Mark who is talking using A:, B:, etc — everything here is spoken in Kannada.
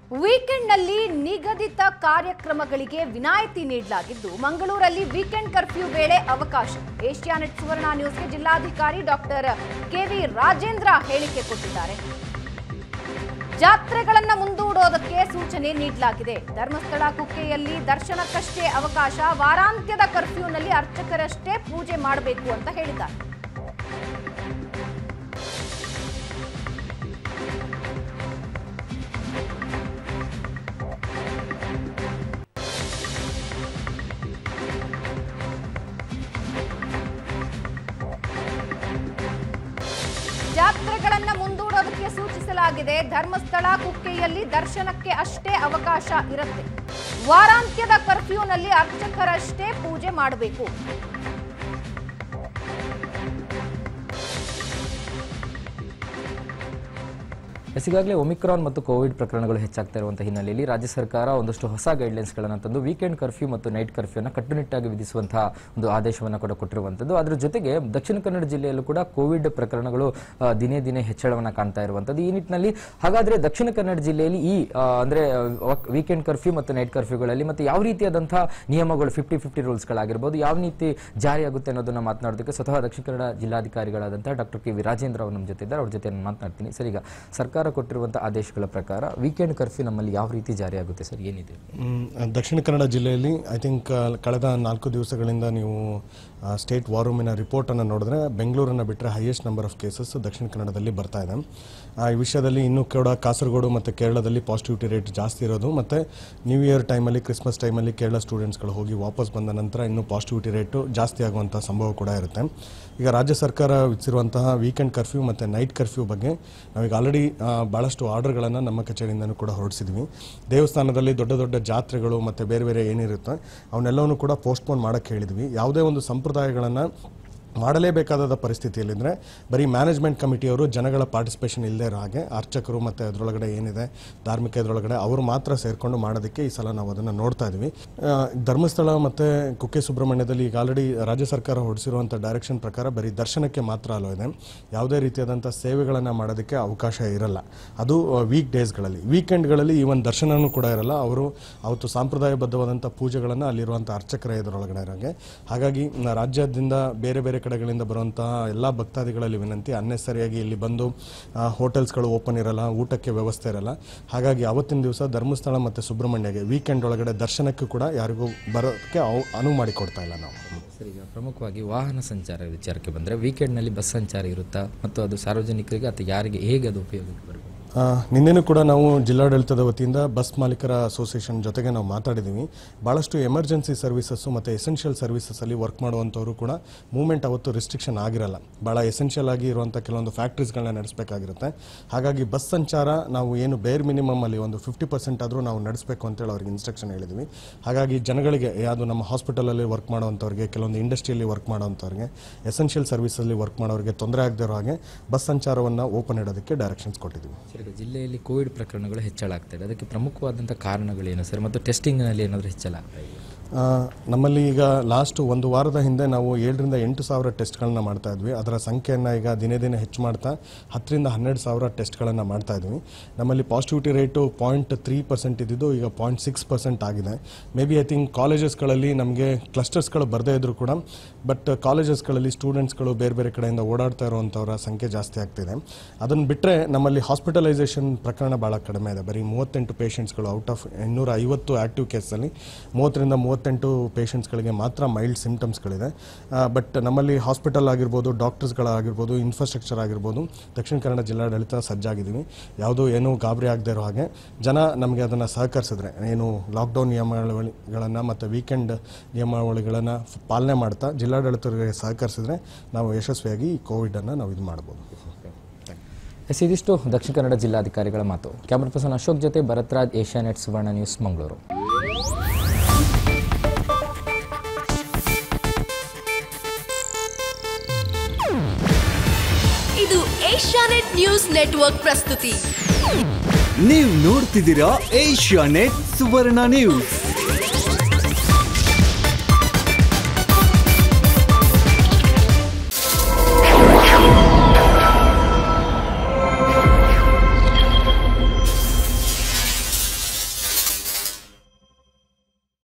A: ವೀಕೆಂಡ್ನಲ್ಲಿ ನಿಗದಿತ ಕಾರ್ಯಕ್ರಮಗಳಿಗೆ ವಿನಾಯಿತಿ ನೀಡಲಾಗಿದ್ದು ಮಂಗಳೂರಲ್ಲಿ ವೀಕೆಂಡ್ ಕರ್ಫ್ಯೂ ವೇಳೆ ಅವಕಾಶ ಏಷ್ಯಾನೆಟ್ ಸುವರ್ಣ ನ್ಯೂಸ್ಗೆ ಜಿಲ್ಲಾಧಿಕಾರಿ ಡಾಕ್ಟರ್ ಕೆವಿ ರಾಜೇಂದ್ರ ಹೇಳಿಕೆ ಕೊಟ್ಟಿದ್ದಾರೆ ಜಾತ್ರೆಗಳನ್ನ ಮುಂದೂಡೋದಕ್ಕೆ ಸೂಚನೆ ನೀಡಲಾಗಿದೆ ಧರ್ಮಸ್ಥಳ ಕುಕ್ಕೆಯಲ್ಲಿ ದರ್ಶನಕ್ಕಷ್ಟೇ ಅವಕಾಶ ವಾರಾಂತ್ಯದ ಕರ್ಫ್ಯೂನಲ್ಲಿ ಅರ್ಚಕರಷ್ಟೇ ಪೂಜೆ ಮಾಡಬೇಕು ಅಂತ ಹೇಳಿದ್ದಾರೆ ಜಾತ್ರೆಗಳನ್ನ ಮುಂದೂಡೋದಕ್ಕೆ ಸೂಚಿಸಲಾಗಿದೆ ಧರ್ಮಸ್ಥಳ ಕುಕ್ಕೆಯಲ್ಲಿ ದರ್ಶನಕ್ಕೆ ಅಷ್ಟೇ ಅವಕಾಶ ಇರುತ್ತೆ ವಾರಾಂತ್ಯದ ಕರ್ಫ್ಯೂನಲ್ಲಿ ಅರ್ಚಕರಷ್ಟೇ ಪೂಜೆ ಮಾಡಬೇಕು
B: ಎಸ್ ಈಗಾಗಲೇ ಒಮಿಕ್ರಾನ್ ಮತ್ತು ಕೋವಿಡ್ ಪ್ರಕರಣಗಳು ಹೆಚ್ಚಾಗ್ತಾ ಇರುವಂತಹ ಹಿನ್ನೆಲೆಯಲ್ಲಿ ರಾಜ್ಯ ಸರ್ಕಾರ ಒಂದಷ್ಟು ಹೊಸ ಗೈಡ್ಲೈನ್ಸ್ಗಳನ್ನು ತಂದು ವೀಕೆಂಡ್ ಕರ್ಫ್ಯೂ ಮತ್ತು ನೈಟ್ ಕರ್ಫ್ಯೂನ ಕಟ್ಟುನಿಟ್ಟಾಗಿ ವಿಧಿಸುವಂತಹ ಒಂದು ಆದೇಶವನ್ನು ಕೂಡ ಕೊಟ್ಟಿರುವಂಥದ್ದು ಅದರ ಜೊತೆಗೆ ದಕ್ಷಿಣ ಕನ್ನಡ ಜಿಲ್ಲೆಯಲ್ಲೂ ಕೂಡ ಕೋವಿಡ್ ಪ್ರಕರಣಗಳು ಆ, ದಿನೇ ದಿನೇ ಹೆಚ್ಚಳವನ್ನು ಕಾಣ್ತಾ ಇರುವಂಥದ್ದು ಈ ನಿಟ್ಟಿನಲ್ಲಿ ಹಾಗಾದ್ರೆ ದಕ್ಷಿಣ ಕನ್ನಡ ಜಿಲ್ಲೆಯಲ್ಲಿ ಈ ಆ, ಅಂದ್ರೆ ವೀಕೆಂಡ್ ಕರ್ಫ್ಯೂ ಮತ್ತು ನೈಟ್ ಕರ್ಫ್ಯೂಗಳಲ್ಲಿ ಮತ್ತೆ ಯಾವ ರೀತಿಯಾದಂತಹ ನಿಯಮಗಳು ಫಿಫ್ಟಿ ಫಿಫ್ಟಿ ರೂಲ್ಸ್ಗಳಾಗಿರ್ಬೋದು ಯಾವ ರೀತಿ ಜಾರಿಯಾಗುತ್ತೆ ಅನ್ನೋದನ್ನ ಮಾತನಾಡೋದಕ್ಕೆ ಸ್ವತಃ ದಕ್ಷಿಣ ಕನ್ನಡ ಜಿಲ್ಲಾಧಿಕಾರಿಗಳಾದಂತಹ ಡಾಕ್ಟರ್ ಕೆ ವಿ ರಾಜೇಂದ್ರ ಅವರು ನಮ್ಮ ಜೊತೆ ಇದ್ದಾರೆ ಅವ್ರ ಜೊತೆ ನಾನು ಮಾತನಾಡ್ತೀನಿ ಸರ್ ಈಗ ಸರ್ಕಾರ ಕೊಟ್ಟಿರುವಂತಹ ಆದೇಶಗಳ ಪ್ರಕಾರ ವೀಕೆಂಡ್ ಕರ್ಫ್ಯೂ ನಮ್ಮಲ್ಲಿ ಯಾವ ರೀತಿ ಜಾರಿಯಾಗುತ್ತೆ ಸರ್ ಏನಿದೆ
C: ಮ್, ದಕ್ಷಿಣ ಕನ್ನಡ ಜಿಲ್ಲೆಯಲ್ಲಿ ಐ ಥಿಂಕ್ ಕಳೆದ ನಾಲ್ಕು ದಿವಸಗಳಿಂದ ನೀವು ಸ್ಟೇಟ್ ವಾರ್ ರೂಮಿನ ರಿಪೋರ್ಟನ್ನು ನೋಡಿದ್ರೆ ಬೆಂಗಳೂರನ್ನು ಬಿಟ್ಟರೆ ಹೈಯೆಸ್ಟ್ ನಂಬರ್ ಆಫ್ ಕೇಸಸ್ ದಕ್ಷಿಣ ಕನ್ನಡದಲ್ಲಿ ಬರ್ತಾ ಇದೆ ಆ, ಈ ವಿಷಯದಲ್ಲಿ ಇನ್ನೂ ಕೂಡ ಕಾಸರಗೋಡು ಮತ್ತು ಕೇರಳದಲ್ಲಿ ಪಾಸಿಟಿವಿಟಿ ರೇಟ್ ಜಾಸ್ತಿ ಇರೋದು ಮತ್ತು ನ್ಯೂ ಇಯರ್ ಟೈಮಲ್ಲಿ ಕ್ರಿಸ್ಮಸ್ ಟೈಮಲ್ಲಿ ಕೇರಳ ಸ್ಟೂಡೆಂಟ್ಸ್ಗಳು ಹೋಗಿ ವಾಪಸ್ ಬಂದ ನಂತರ ಇನ್ನೂ ಪಾಸಿಟಿವಿಟಿ ರೇಟು ಜಾಸ್ತಿ ಆಗುವಂಥ ಸಂಭವ ಕೂಡ ಇರುತ್ತೆ ಈಗ ರಾಜ್ಯ ಸರ್ಕಾರ ವಿಧಿಸಿರುವಂತಹ ವೀಕೆಂಡ್ ಕರ್ಫ್ಯೂ ಮತ್ತು ನೈಟ್ ಕರ್ಫ್ಯೂ ಬಗ್ಗೆ ನಾವೀಗ ಆಲ್ರೆಡಿ ಭಾಳಷ್ಟು ಆರ್ಡರ್ಗಳನ್ನು ನಮ್ಮ ಕಚೇರಿಯಿಂದನೂ ಕೂಡ ಹೊರಡಿಸಿದ್ವಿ ದೇವಸ್ಥಾನದಲ್ಲಿ ದೊಡ್ಡ ದೊಡ್ಡ ಜಾತ್ರೆಗಳು ಮತ್ತು ಬೇರೆ ಬೇರೆ ಏನಿರುತ್ತೆ ಅವನ್ನೆಲ್ಲವನ್ನೂ ಕೂಡ ಪೋಸ್ಟ್ಪೋನ್ ಮಾಡೋಕ್ಕೆ ಹೇಳಿದ್ವಿ ಯಾವುದೇ ಒಂದು ಸಂಪ್ರದಾಯಗಳನ್ನು ಮಾಡಲೇಬೇಕಾದ ಪರಿಸ್ಥಿತಿಯಲ್ಲಿದ್ದರೆ ಬರೀ ಮ್ಯಾನೇಜ್ಮೆಂಟ್ ಕಮಿಟಿಯವರು ಜನಗಳ ಪಾರ್ಟಿಸಿಪೇಷನ್ ಇಲ್ಲದೆ ಇರೋ ಹಾಗೆ ಅರ್ಚಕರು ಮತ್ತು ಅದರೊಳಗಡೆ ಏನಿದೆ ಧಾರ್ಮಿಕ ಇದರೊಳಗಡೆ ಅವರು ಮಾತ್ರ ಸೇರಿಕೊಂಡು ಮಾಡೋದಕ್ಕೆ ಈ ಸಲ ನಾವು ಅದನ್ನು ನೋಡ್ತಾ ಇದ್ವಿ ಆ, ಧರ್ಮಸ್ಥಳ ಮತ್ತು ಕುಕ್ಕೆ ಸುಬ್ರಹ್ಮಣ್ಯದಲ್ಲಿ ಈಗ ಆಲ್ರೆಡಿ ರಾಜ್ಯ ಸರ್ಕಾರ ಹೊರಡಿಸಿರುವಂಥ ಡೈರೆಕ್ಷನ್ ಪ್ರಕಾರ ಬರೀ ದರ್ಶನಕ್ಕೆ ಮಾತ್ರ ಅಲೋ ಇದೆ ಯಾವುದೇ ರೀತಿಯಾದಂಥ ಸೇವೆಗಳನ್ನು ಮಾಡೋದಕ್ಕೆ ಅವಕಾಶ ಇರಲ್ಲ ಅದು ವೀಕ್ ಡೇಸ್ಗಳಲ್ಲಿ ವೀಕೆಂಡ್ಗಳಲ್ಲಿ ಈವನ್ ದರ್ಶನನೂ ಕೂಡ ಇರಲ್ಲ ಅವರು ಅವತ್ತು ಸಾಂಪ್ರದಾಯಬದ್ಧವಾದಂಥ ಪೂಜೆಗಳನ್ನು ಅಲ್ಲಿರುವಂಥ ಅರ್ಚಕರ ಇದರೊಳಗಡೆ ಇರೋಂಗೆ ಹಾಗಾಗಿ ನ- ರಾಜ್ಯದಿಂದ ಬೇರೆ ಬೇರೆ ಕಡೆಗಳಿಂದ ಬರುವಂತಹ ಎಲ್ಲ ಭಕ್ತಾದಿಗಳಲ್ಲಿ ವಿನಂತಿ ಅನ್ನೆಸರಿಯಾಗಿ ಇಲ್ಲಿ ಬಂದು ಆ, ಹೋಟೆಲ್ಸ್ಗಳು ಓಪನ್ ಇರಲ್ಲ ಊಟಕ್ಕೆ ವ್ಯವಸ್ಥೆ ಇರಲ್ಲ ಹಾಗಾಗಿ ಅವತ್ತಿನ ದಿವಸ ಧರ್ಮಸ್ಥಳ ಮತ್ತು ಸುಬ್ರಹ್ಮಣ್ಯಗೆ ವೀಕೆಂಡ್ ಒಳಗಡೆ ದರ್ಶನಕ್ಕೂ ಕೂಡ ಯಾರಿಗೂ ಬರೋಕ್ಕೆ ಅವ್- ಅನುವು ಮಾಡಿಕೊಡ್ತಾ ಇಲ್ಲ ನಾವು
B: ಸರ್ ಈಗ ಪ್ರಮುಖವಾಗಿ ವಾಹನ ಸಂಚಾರ ವಿಚಾರಕ್ಕೆ ಬಂದರೆ ವೀಕೆಂಡ್ನಲ್ಲಿ ಬಸ್ ಸಂಚಾರ ಇರುತ್ತಾ ಮತ್ತು ಅದು ಸಾರ್ವಜನಿಕರಿಗೆ ಅಥವಾ ಯಾರಿಗೆ ಹೇಗೆ ಅದು ಉಪಯೋಗಕ್ಕೆ ಬರಬೇಕು
C: ಆ, ನಿನ್ನೆನೂ ಕೂಡ ನಾವು ಜಿಲ್ಲಾಡಳಿತದ ವತಿಯಿಂದ ಬಸ್ ಮಾಲೀಕರ ಅಸೋಸಿಯೇಷನ್ ಜೊತೆಗೆ ನಾವು ಮಾತಾಡಿದ್ದೀವಿ ಭಾಳಷ್ಟು ಎಮರ್ಜೆನ್ಸಿ ಸರ್ವಿಸಸ್ಸು ಮತ್ತು ಎಸೆನ್ಷಿಯಲ್ ಸರ್ವಿಸಸ್ಸಲ್ಲಿ ವರ್ಕ್ ಮಾಡುವಂಥವರು ಕೂಡ ಮೂವ್ಮೆಂಟ್ ಅವತ್ತು ರಿಸ್ಟ್ರಿಕ್ಷನ್ ಆಗಿರಲ್ಲ ಭಾಳ ಎಸೆನ್ಷಿಯಲ್ ಆಗಿ ಇರುವಂಥ ಕೆಲವೊಂದು ಫ್ಯಾಕ್ಟ್ರೀಸ್ಗಳನ್ನ ನಡೆಸಬೇಕಾಗಿರುತ್ತೆ ಹಾಗಾಗಿ ಬಸ್ ಸಂಚಾರ ನಾವು ಏನು ಬೇರ್ ಮಿನಿಮಮ್ ಅಲ್ಲಿ ಒಂದು ಫಿಫ್ಟಿ ಪರ್ಸೆಂಟ್ ಆದರೂ ನಾವು ನಡೆಸಬೇಕು ಅಂತೇಳಿ ಅವ್ರಿಗೆ ಇನ್ಸ್ಟ್ರಕ್ಷನ್ ಹೇಳಿದ್ವಿ ಹಾಗಾಗಿ ಜನಗಳಿಗೆ ಯಾವುದು ನಮ್ಮ ಹಾಸ್ಪಿಟಲಲ್ಲಿ ವರ್ಕ್ ಮಾಡುವಂಥವ್ರಿಗೆ ಕೆಲವೊಂದು ಇಂಡಸ್ಟ್ರಿಯಲ್ಲಿ ವರ್ಕ್ ಮಾಡೋವಂಥವ್ರಿಗೆ ಎಸೆನ್ಷಿಯಲ್ ಸರ್ವಿಸಲ್ಲಿ ವರ್ಕ್ ಮಾಡೋರಿಗೆ ತೊಂದರೆ ಆಗದಿರೋ ಹಾಗೆ ಬಸ್ ಸಂಚಾರವನ್ನು ಓಪನ್ ಇಡೋದಕ್ಕೆ ಡೈರೆಕ್ಷನ್ಸ್ ಕೊಟ್ಟಿದ್ದೀವಿ
B: ಸರ್ ಈಗ ಜಿಲ್ಲೆಯಲ್ಲಿ ಕೋವಿಡ್ ಪ್ರಕರಣಗಳು ಹೆಚ್ಚಳ ಆಗ್ತಾ ಇದೆ ಅದಕ್ಕೆ ಪ್ರಮುಖವಾದಂಥ ಕಾರಣಗಳೇನು ಸರ್ ಮತ್ತು ಟೆಸ್ಟಿಂಗ್ನಲ್ಲಿ ಏನಾದರೂ ಹೆಚ್ಚಳ ಆಗ್ತಾ ಇದೆ
C: ಆ, ನಮ್ಮಲ್ಲಿ ಈಗ ಲಾಸ್ಟ್ ಒಂದು ವಾರದ ಹಿಂದೆ ನಾವು ಏಳರಿಂದ ಎಂಟು ಸಾವಿರ ಟೆಸ್ಟ್ಗಳನ್ನ ಮಾಡ್ತಾ ಇದ್ವಿ ಅದರ ಸಂಖ್ಯೆಯನ್ನು ಈಗ ದಿನೇ ದಿನೇ ಹೆಚ್ಚು ಮಾಡ್ತಾ ಹತ್ತರಿಂದ ಹನ್ನೆರಡು ಸಾವಿರ ಟೆಸ್ಟ್ಗಳನ್ನು ಮಾಡ್ತಾ ಇದ್ವಿ ನಮ್ಮಲ್ಲಿ positivity rate point three percent ಇದ್ದಿದ್ದು ಈಗ ಪಾಯಿಂಟ್ ಸಿಕ್ಸ್ ಪರ್ಸೆಂಟ್ ಆಗಿದೆ ಮೇ ಬಿ ಐ ಥಿಂಕ್ ಕಾಲೇಜಸ್ಗಳಲ್ಲಿ ನಮಗೆ ಕ್ಲಸ್ಟರ್ಸ್ಗಳು ಬರದೇ ಇದ್ದರೂ ಕೂಡ ಬಟ್ ಕಾಲೇಜಸ್ಗಳಲ್ಲಿ ಸ್ಟೂಡೆಂಟ್ಸ್ಗಳು ಬೇರೆ ಬೇರೆ ಕಡೆಯಿಂದ ಓಡಾಡ್ತಾ ಇರುವಂಥವರ ಸಂಖ್ಯೆ ಜಾಸ್ತಿ ಆಗ್ತಿದೆ ಅದನ್ನು ಬಿಟ್ಟರೆ ನಮ್ಮಲ್ಲಿ ಹಾಸ್ಪಿಟಲೈಸೇಷನ್ ಪ್ರಕರಣ ಭಾಳ ಕಡಿಮೆ ಇದೆ ಬರೀ ಮೂವತ್ತೆಂಟು ಪೇಷಂಟ್ಸ್ಗಳು ಔಟ್ ಆಫ್ ಇನ್ನೂರ ಐವತ್ತು ಆ್ಯಕ್ಟಿವ್ ಕೇಸಲ್ಲಿ ಮೂವತ್ತರಿಂದ ಮೂವತ್ತೆಂಟು ಪೇಷಂಟ್ಸ್ಗಳಿಗೆ ಮಾತ್ರ ಮೈಲ್ಡ್ ಸಿಂಪ್ಟಮ್ಸ್ಗಳಿದೆ ಬಟ್ ನಮ್ಮಲ್ಲಿ ಹಾಸ್ಪಿಟಲ್ ಆಗಿರ್ಬೋದು ಡಾಕ್ಟರ್ಸ್ಗಳಾಗಿರ್ಬೋದು ಇನ್ಫ್ರಾಸ್ಟ್ರಕ್ಚರ್ ಆಗಿರ್ಬೋದು ದಕ್ಷಿಣ ಕನ್ನಡ ಜಿಲ್ಲಾಡಳಿತ ಸಜ್ಜಾಗಿದ್ದೀವಿ ಯಾವುದೂ ಏನೂ ಗಾಬರಿ ಆಗದೆ ಇರೋ ಹಾಗೆ ಜನ ನಮಗೆ ಅದನ್ನು ಸಹಕರಿಸಿದ್ರೆ ಏನು ಲಾಕ್ಡೌನ್ ನಿಯಮಾವಳಿಗಳನ್ನು ಮತ್ತು ವೀಕೆಂಡ್ ನಿಯಮಾವಳಿಗಳನ್ನು ಪಾಲನೆ ಮಾಡ್ತಾ ಜಿಲ್ಲಾಡಳಿತರಿಗೆ ಸಹಕರಿಸಿದ್ರೆ ನಾವು ಯಶಸ್ವಿಯಾಗಿ ಈ ಕೋವಿಡನ್ನು ನಾವು ಇದು ಮಾಡ್ಬೋದು
B: ಎಸ್ ಇದಿಷ್ಟು ದಕ್ಷಿಣ ಕನ್ನಡ ಜಿಲ್ಲಾಧಿಕಾರಿಗಳ ಮಾತು ಕ್ಯಾಮರಾ ಪರ್ಸನ್ ಅಶೋಕ್ ಜೊತೆ ಭರತ್ರಾಜ್ ಏಷ್ಯಾನೆಟ್ ಸುವರ್ಣ ನ್ಯೂಸ್ ಮಂಗಳೂರು
D: ಇದು ಏಷ್ಯಾನೆಟ್ ನ್ಯೂಸ್ ನೆಟ್ವರ್ಕ್ ಪ್ರಸ್ತುತಿ
E: ನೀವು ನೋಡ್ತಿದ್ದೀರಾ ಏಷ್ಯಾ ನೆಟ್ ಸುವರ್ಣ ನ್ಯೂಸ್